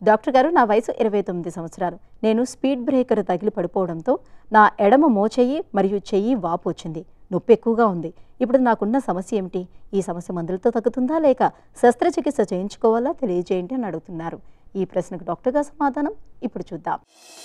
doctor గారు నా వయసు ఇరవై తొమ్మిది సంవత్సరాలు నేను స్పీడ్ బ్రేకర్ తగిలి పడిపోవడంతో నా ఎడమ మోచెయ్యి మరియు చెయ్యి వాపు వచ్చింది నొప్పి ఎక్కువగా ఉంది ఇప్పుడు నాకున్న సమస్య ఏమిటి ఈ సమస్య మందులతో తగ్గుతుందా లేక శస్త్రచికిత్స చేయించుకోవాలా తెలియజేయండి అని అడుగుతున్నారు ఈ ప్రశ్నకు డాక్టర్ గారు సమాధానం ఇప్పుడు చూద్దాం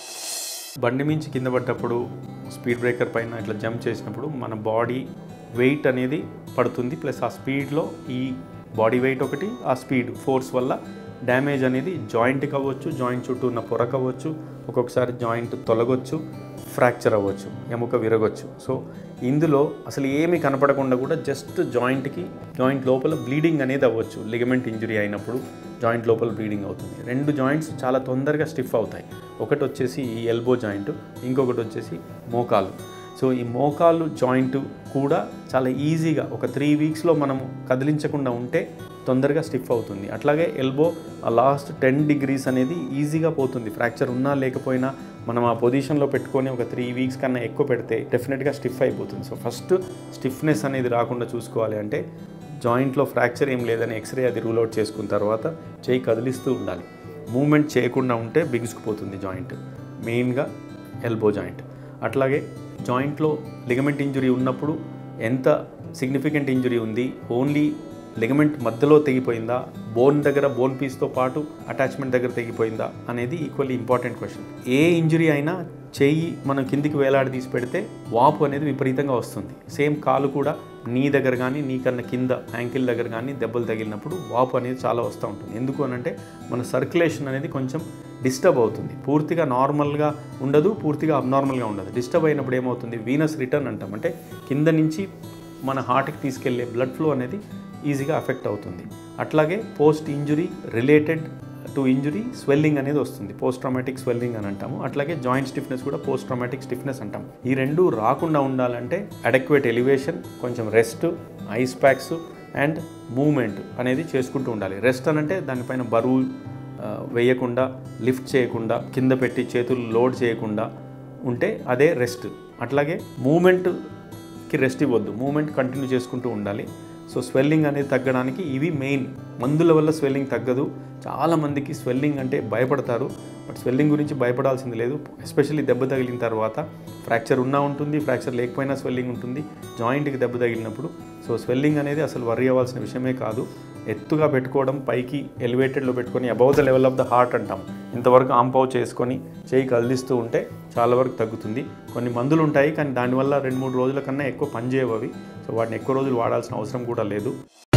బండి మించి కింద పడ్డప్పుడు స్పీడ్ బ్రేకర్ పైన ఇట్లా జంప్ చేసినప్పుడు మన బాడీ వెయిట్ అనేది పడుతుంది ప్లస్ ఆ స్పీడ్లో ఈ బాడీ వెయిట్ ఒకటి ఆ స్పీడ్ ఫోర్స్ వల్ల డ్యామేజ్ అనేది జాయింట్కి అవ్వచ్చు జాయింట్ చుట్టూ ఉన్న పొరకు అవ్వచ్చు ఒక్కొక్కసారి జాయింట్ తొలగొచ్చు ఫ్రాక్చర్ అవ్వచ్చు ఎముక విరగొచ్చు సో ఇందులో అసలు ఏమీ కనపడకుండా కూడా జస్ట్ జాయింట్కి జాయింట్ లోపల బ్లీడింగ్ అనేది అవ్వచ్చు లిగమెంట్ ఇంజరీ అయినప్పుడు జాయింట్ లోపల బ్లీడింగ్ అవుతుంది రెండు జాయింట్స్ చాలా తొందరగా స్టిఫ్ అవుతాయి ఒకటి వచ్చేసి ఈ ఎల్బో జాయింట్ ఇంకొకటి వచ్చేసి మోకాలు సో ఈ మోకాలు జాయింట్ కూడా చాలా ఈజీగా ఒక త్రీ వీక్స్లో మనము కదిలించకుండా ఉంటే తొందరగా స్టిఫ్ అవుతుంది అట్లాగే ఎల్బో ఆ లాస్ట్ టెన్ డిగ్రీస్ అనేది ఈజీగా పోతుంది ఫ్రాక్చర్ ఉన్నా లేకపోయినా మనం ఆ పొజిషన్లో పెట్టుకొని ఒక త్రీ వీక్స్ కన్నా ఎక్కువ పెడితే డెఫినెట్గా స్టిఫ్ అయిపోతుంది సో ఫస్ట్ స్టిఫ్నెస్ అనేది రాకుండా చూసుకోవాలి అంటే జాయింట్లో ఫ్రాక్చర్ ఏం లేదని ఎక్స్రే అది రూల్ అవుట్ చేసుకున్న తర్వాత చేయి కదిలిస్తూ ఉండాలి మూమెంట్ చేయకుండా ఉంటే బిగుసుకుపోతుంది జాయింట్ మెయిన్గా ఎల్బో జాయింట్ అట్లాగే జాయింట్లో లిగమెంట్ ఇంజురీ ఉన్నప్పుడు ఎంత సిగ్నిఫికెంట్ ఇంజురీ ఉంది ఓన్లీ లిగమెంట్ మధ్యలో తెగిపోయిందా బోన్ దగ్గర బోన్ పీస్తో పాటు అటాచ్మెంట్ దగ్గర తెగిపోయిందా అనేది ఈక్వల్లీ ఇంపార్టెంట్ క్వశ్చన్ ఏ ఇంజురీ అయినా చెయ్యి మనం కిందికి వేలాడి తీసి పెడితే వాపు అనేది విపరీతంగా వస్తుంది సేమ్ కాలు కూడా నీ దగ్గర కానీ నీకన్నా కింద యాంకిల్ దగ్గర కానీ దెబ్బలు తగిలినప్పుడు వాపు అనేది చాలా వస్తూ ఉంటుంది ఎందుకు అనంటే మన సర్క్యులేషన్ అనేది కొంచెం డిస్టర్బ్ అవుతుంది పూర్తిగా నార్మల్గా ఉండదు పూర్తిగా అబ్నార్మల్గా ఉండదు డిస్టర్బ్ అయినప్పుడు ఏమవుతుంది వీనస్ రిటర్న్ అంటాం అంటే కింద నుంచి మన హార్ట్కి తీసుకెళ్లే బ్లడ్ ఫ్లో అనేది ఈజీగా అఫెక్ట్ అవుతుంది అట్లాగే post injury related to injury swelling అనేది వస్తుంది పోస్ట్ ట్రామాటిక్ స్వెల్లింగ్ అని అంటాము అట్లాగే జాయింట్ స్టిఫ్నెస్ కూడా పోస్ట్ ట్రామాటిక్ స్టిఫ్నెస్ అంటాం ఈ రెండు రాకుండా ఉండాలంటే అడెక్వేట్ ఎలివేషన్ కొంచెం rest ice packs and moment అనేది చేసుకుంటూ ఉండాలి రెస్ట్ అని అంటే దానిపైన బరువు ఆ, వేయకుండా లిఫ్ట్ చేయకుండా కింద పెట్టి చేతులు లోడ్ చేయకుండా ఉంటే అదే రెస్ట్ అట్లాగే మూమెంట్కి రెస్ట్ ఇవ్వద్దు మూమెంట్ కంటిన్యూ చేసుకుంటూ ఉండాలి సో స్వెల్లింగ్ అనేది తగ్గడానికి ఇవి మెయిన్ మందుల వల్ల స్వెల్లింగ్ తగ్గదు చాలామందికి స్వెల్లింగ్ అంటే భయపడతారు బట్ స్వెల్లింగ్ గురించి భయపడాల్సింది లేదు ఎస్పెషల్లీ దెబ్బ తగిలిన తర్వాత ఫ్రాక్చర్ ఉన్నా ఉంటుంది ఫ్రాక్చర్ లేకపోయినా స్వెల్లింగ్ ఉంటుంది జాయింట్కి దెబ్బ తగిలినప్పుడు సో స్వెల్లింగ్ అనేది అసలు వరి అవ్వాల్సిన విషయమే కాదు ఎత్తుగా పెట్టుకోవడం పైకి ఎలివేటెడ్లో పెట్టుకొని above the level of the heart అంటాం ఇంతవరకు ఆంపావ్ చేసుకొని చేయి కదిలిస్తూ ఉంటే చాలా వరకు తగ్గుతుంది కొన్ని మందులు ఉంటాయి కానీ దానివల్ల రెండు మూడు రోజుల కన్నా ఎక్కువ పనిచేయవు అవి సో వాటిని ఎక్కువ రోజులు వాడాల్సిన అవసరం కూడా లేదు